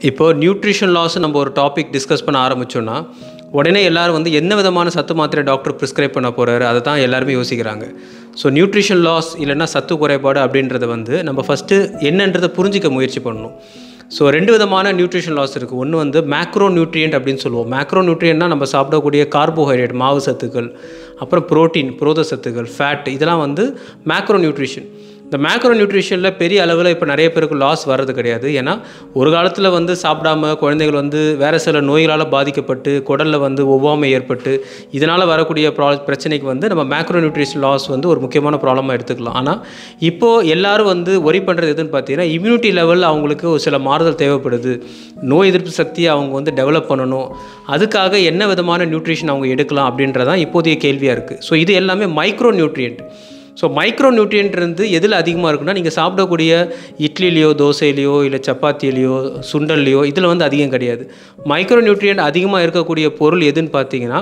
இப்போ nutrition loss நம்ம ஒரு டாபிக் டிஸ்கஸ் பண்ண ஆரம்பிச்சோன்னா உடனே எல்லாரும் வந்து என்ன விதமான சத்து மாத்திரை டாக்டர் ப்ரிஸ்கிரைப் பண்ண போகிறாரு அதை தான் எல்லாருமே யோசிக்கிறாங்க ஸோ நியூட்ரிஷன் லாஸ் இல்லைன்னா சத்து குறைபாடு அப்படின்றத வந்து நம்ம ஃபஸ்ட்டு என்னன்றதை புரிஞ்சிக்க முயற்சி பண்ணணும் ஸோ ரெண்டு விதமான நியூட்ரிஷன் லாஸ் இருக்குது ஒன்று வந்து மேக்ரோ நியூட்ரியன்ட் அப்படின்னு சொல்லுவோம் மேக்ரோ நியூட்ரியன்ட்னா நம்ம சாப்பிடக்கூடிய கார்போஹைட்ரேட் மாவு சத்துக்கள் அப்புறம் புரோட்டீன் புரோத சத்துக்கள் ஃபேட் இதெல்லாம் வந்து மேக்ரோ நியூட்ரிஷன் இந்த மேக்ரோ நியூட்ரிஷனில் பெரிய அளவில் இப்போ நிறைய பேருக்கு லாஸ் வர்றது கிடையாது ஏன்னா ஒரு காலத்தில் வந்து சாப்பிடாம குழந்தைகள் வந்து வேறு சில நோய்களால் பாதிக்கப்பட்டு குடலில் வந்து ஒவ்வாமை ஏற்பட்டு இதனால் வரக்கூடிய ப்ரா பிரச்சனைக்கு வந்து நம்ம மேக்ரோ நியூட்ரிஷன் லாஸ் வந்து ஒரு முக்கியமான ப்ராப்ளமாக எடுத்துக்கலாம் ஆனால் இப்போது எல்லாரும் வந்து ஒரி பண்ணுறது எதுன்னு பார்த்தீங்கன்னா இம்யூனிட்டி லெவலில் அவங்களுக்கு ஒரு சில மாறுதல் தேவைப்படுது நோய் எதிர்ப்பு சக்தியை அவங்க வந்து டெவலப் பண்ணணும் அதுக்காக என்ன விதமான நியூட்ரிஷன் அவங்க எடுக்கலாம் அப்படின்றதான் இப்போதைய கேள்வியாக இருக்குது ஸோ இது எல்லாமே micro nutrient so micro nutrient இருந்து எதில் அதிகமாக இருக்குன்னா நீங்கள் சாப்பிடக்கூடிய இட்லிலேயோ தோசையிலையோ இல்லை சப்பாத்திலேயோ சுண்டல்லையோ இதில் வந்து அதிகம் கிடையாது மைக்ரோ நியூட்ரியன்ட் அதிகமாக இருக்கக்கூடிய பொருள் எதுன்னு பார்த்தீங்கன்னா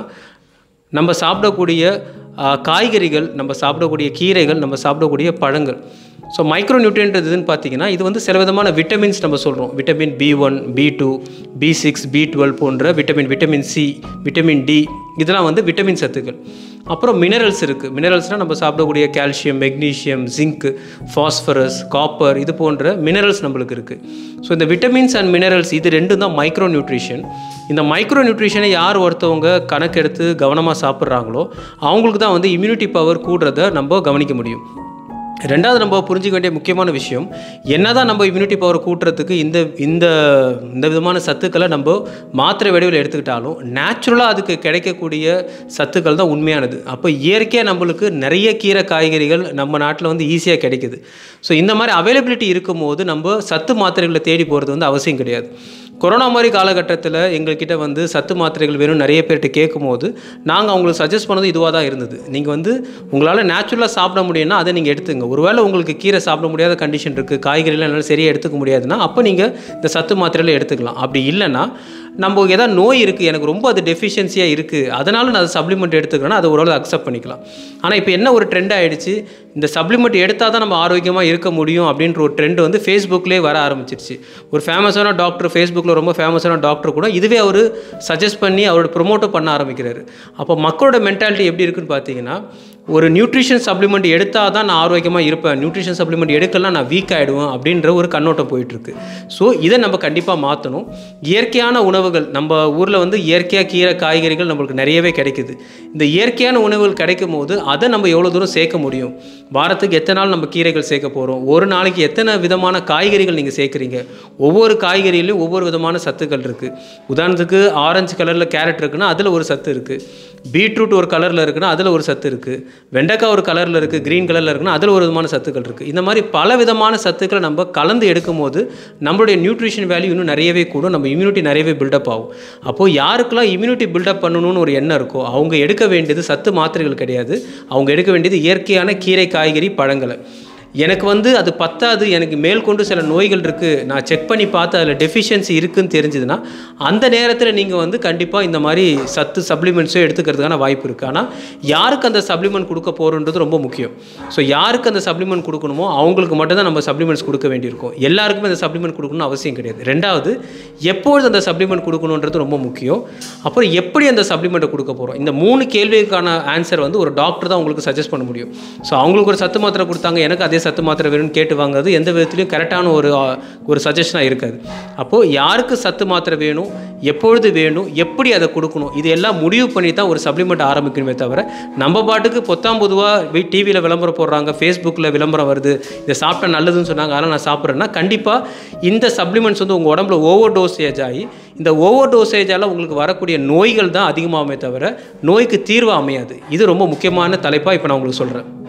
நம்ம சாப்பிடக்கூடிய ஆ, காய்கறிகள் நம்ம சாப்பிடக்கூடிய கீரைகள் நம்ம சாப்பிடக்கூடிய பழங்கள் ஸோ மைக்ரோ நியூட்ரியன்ட் எதுன்னு பார்த்தீங்கன்னா இது வந்து சில விதமான விட்டமின்ஸ் நம்ம சொல்கிறோம் vitamin B one B two B six B twelve போன்ற vitamin vitamin C vitamin D இதெல்லாம் வந்து விட்டமின் சத்துக்கள் அப்புறம் மினரல்ஸ் இருக்குது மினரல்ஸ்னால் நம்ம சாப்பிடக்கூடிய calcium magnesium zinc phosphorus copper இது போன்ற மினரல்ஸ் நம்மளுக்கு இருக்குது ஸோ இந்த விட்டமின்ஸ் அண்ட் மினரல்ஸ் இது ரெண்டும் தான் மைக்ரோ நியூட்ரிஷன் இந்த மைக்ரோ நியூட்ரிஷனை யார் ஒருத்தவங்க கணக்கெடுத்து கவனமாக சாப்பிட்றாங்களோ அவங்களுக்கு தான் வந்து இம்யூனிட்டி பவர் கூடுறத நம்ம கவனிக்க முடியும் ரெண்டாவது நம்ம புரிஞ்சிக்க வேண்டிய முக்கியமான விஷயம் என்னதான் நம்ம இம்யூனிட்டி பவர் கூட்டுறதுக்கு இந்த இந்த இந்த விதமான சத்துக்களை நம்ம மாத்திரை வடிவில் எடுத்துக்கிட்டாலும் நேச்சுரலாக அதுக்கு கிடைக்கக்கூடிய சத்துக்கள் தான் உண்மையானது அப்போ இயற்கையாக நம்மளுக்கு நிறைய கீரை காய்கறிகள் நம்ம நாட்டில் வந்து ஈஸியாக கிடைக்குது ஸோ இந்த மாதிரி அவைலபிலிட்டி இருக்கும்போது நம்ம சத்து மாத்திரைகளை தேடி போகிறது வந்து அவசியம் கிடையாது கொரோனா மாதிரி காலகட்டத்தில் எங்கள்கிட்ட வந்து சத்து மாத்திரைகள் வேணும் நிறைய பேர்கிட்ட கேட்கும்போது நாங்கள் அவங்களுக்கு சஜஸ்ட் பண்ணது இதுவாக தான் இருந்தது நீங்கள் வந்து உங்களால் நேச்சுரலாக சாப்பிட முடியும்னா அதை நீங்கள் எடுத்துங்க ஒருவேளை உங்களுக்கு கீரை சாப்பிட முடியாத கண்டிஷன் இருக்குது காய்கறிலாம் என்னால் சரியாக எடுத்துக்க முடியாதுன்னா அப்போ நீங்கள் இந்த சத்து மாத்திரைகளை எடுத்துக்கலாம் அப்படி இல்லைன்னா நம்ம ஏதாவது நோய் இருக்குது எனக்கு ரொம்ப அது டெஃபிஷியன்சியாக இருக்குது அதனால் நான் அது சப்ளிமெண்ட் எடுத்துக்கிறேன்னா அதை ஓரளவு அக்செப்ட் பண்ணிக்கலாம் ஆனால் இப்போ என்ன ஒரு ட்ரெண்ட் ஆகிடுச்சு இந்த சப்ளிமெண்ட் எடுத்தால் தான் நம்ம ஆரோக்கியமாக இருக்க முடியும் அப்படின்ற ஒரு ட்ரெண்ட் வந்து ஃபேஸ்புக்லேயே வர ஆரம்பிச்சிருச்சு ஒரு ஃபேமஸான டாக்டர் ஃபேஸ்புக்கில் ரொம்ப ஃபேமஸான டாக்டர் கூட இதுவே அவர் சஜஸ்ட் பண்ணி அவரோட ப்ரொமோட்டும் பண்ண ஆரம்பிக்கிறாரு அப்போ மக்களோட மென்டாலிட்டி எப்படி இருக்குன்னு பார்த்தீங்கன்னா ஒரு நியூட்ரிஷன் சப்ளிமெண்ட் எடுத்தால் தான் நான் ஆரோக்கியமாக இருப்பேன் நியூட்ரிஷன் சப்ளிமெண்ட் எடுக்கலாம் நான் வீக் ஆகிடுவேன் அப்படின்ற ஒரு கண்ணோட்டம் போயிட்டுருக்கு ஸோ இதை நம்ம கண்டிப்பாக மாற்றணும் இயற்கையான உணவுகள் நம்ம ஊரில் வந்து இயற்கையாக கீரை காய்கறிகள் நம்மளுக்கு நிறையவே கிடைக்குது இந்த இயற்கையான உணவுகள் கிடைக்கும் போது அதை நம்ம எவ்வளோ தூரம் சேர்க்க முடியும் வாரத்துக்கு எத்தனை நாள் நம்ம கீரைகள் சேர்க்க போகிறோம் ஒரு நாளைக்கு எத்தனை விதமான காய்கறிகள் நீங்கள் சேர்க்குறீங்க ஒவ்வொரு காய்கறியிலையும் ஒவ்வொரு விதமான சத்துக்கள் இருக்குது உதாரணத்துக்கு ஆரஞ்சு கலரில் கேரட் இருக்குன்னா அதில் ஒரு சத்து இருக்குது பீட்ரூட் ஒரு கலரில் இருக்குன்னா அதில் ஒரு சத்து இருக்குது வெண்டைக்காய் ஒரு கலரில் இருக்குது க்ரீன் கலரில் இருக்குன்னா அதில் ஒரு விதமான சத்துக்கள் இருக்குது இந்த மாதிரி பல விதமான சத்துக்களை நம்ம கலந்து எடுக்கும் போது நம்மளுடைய நியூட்ரிஷன் வேல்யூ இன்னும் நிறையவே கூடும் நம்ம இம்யூனிட்டி நிறையவே பில்டப் ஆகும் அப்போது யாருக்கெல்லாம் இம்யூனிட்டி பில்டப் பண்ணணும்னு ஒரு எண்ணம் இருக்கோ அவங்க எடுக்க வேண்டியது சத்து மாத்திரைகள் கிடையாது அவங்க எடுக்க வேண்டியது இயற்கையான கீரை காய்கறி பழங்களை எனக்கு வந்து அது பத்தாது எனக்கு மேற்கொண்டு சில நோய்கள் இருக்குது நான் செக் பண்ணி பார்த்து அதில் டெஃபிஷியன்சி இருக்குன்னு தெரிஞ்சுதுன்னா அந்த நேரத்தில் நீங்கள் வந்து கண்டிப்பாக இந்த மாதிரி சத்து சப்ளிமெண்ட்ஸோ எடுத்துக்கிறதுக்கான வாய்ப்பு இருக்குது ஆனால் யாருக்கு அந்த சப்ளிமெண்ட் கொடுக்க போகிறோன்றது ரொம்ப முக்கியம் ஸோ யாருக்கு அந்த சப்ளிமெண்ட் கொடுக்கணுமோ அவங்களுக்கு மட்டும்தான் நம்ம சப்ளிமெண்ட்ஸ் கொடுக்க வேண்டியிருக்கும் எல்லாருக்குமே அந்த சப்ளிமெண்ட் கொடுக்கணும்னு அவசியம் கிடையாது ரெண்டாவது எப்பொழுது அந்த சப்ளிமெண்ட் கொடுக்கணுன்றது ரொம்ப முக்கியம் அப்புறம் எப்படி அந்த சப்ளிமெண்ட்டை கொடுக்க போகிறோம் இந்த மூணு கேள்விக்கான ஆன்சர் வந்து ஒரு டாக்டர் தான் உங்களுக்கு சஜஸ்ட் பண்ண முடியும் ஸோ அவங்களுக்கு ஒரு சத்து மாத்திரை கொடுத்தாங்க எனக்கு அதே சத்து மாத்திரை வேணும்னு கேட்டு வாங்குறது எந்த விதத்துலையும் கரெக்டான ஒரு ஆ, ஒரு சஜஷனாக இருக்காது அப்போது யாருக்கு சத்து மாத்திரை வேணும் எப்பொழுது வேணும் எப்படி அதை கொடுக்கணும் இது எல்லாம் முடிவு பண்ணி தான் ஒரு சப்ளிமெண்ட் ஆரம்பிக்கணுமே தவிர நம்ம பாட்டுக்கு பொத்தாம் பொதுவாக டிவியில் விளம்பரம் போடுறாங்க ஃபேஸ்புக்கில் விளம்பரம் வருது இதை சாப்பிட்டா நல்லதுன்னு சொன்னாங்க அதனால் நான் சாப்பிட்றேன்னா கண்டிப்பாக இந்த சப்ளிமெண்ட்ஸ் வந்து உங்கள் உடம்புல ஓவர் டோசேஜ் ஆகி இந்த ஓவர் டோசேஜால் உங்களுக்கு வரக்கூடிய நோய்கள் தான் அதிகமாகுமே தவிர நோய்க்கு தீர்வு அமையாது இது ரொம்ப முக்கியமான தலைப்பாக இப்போ நான் உங்களுக்கு சொல்கிறேன்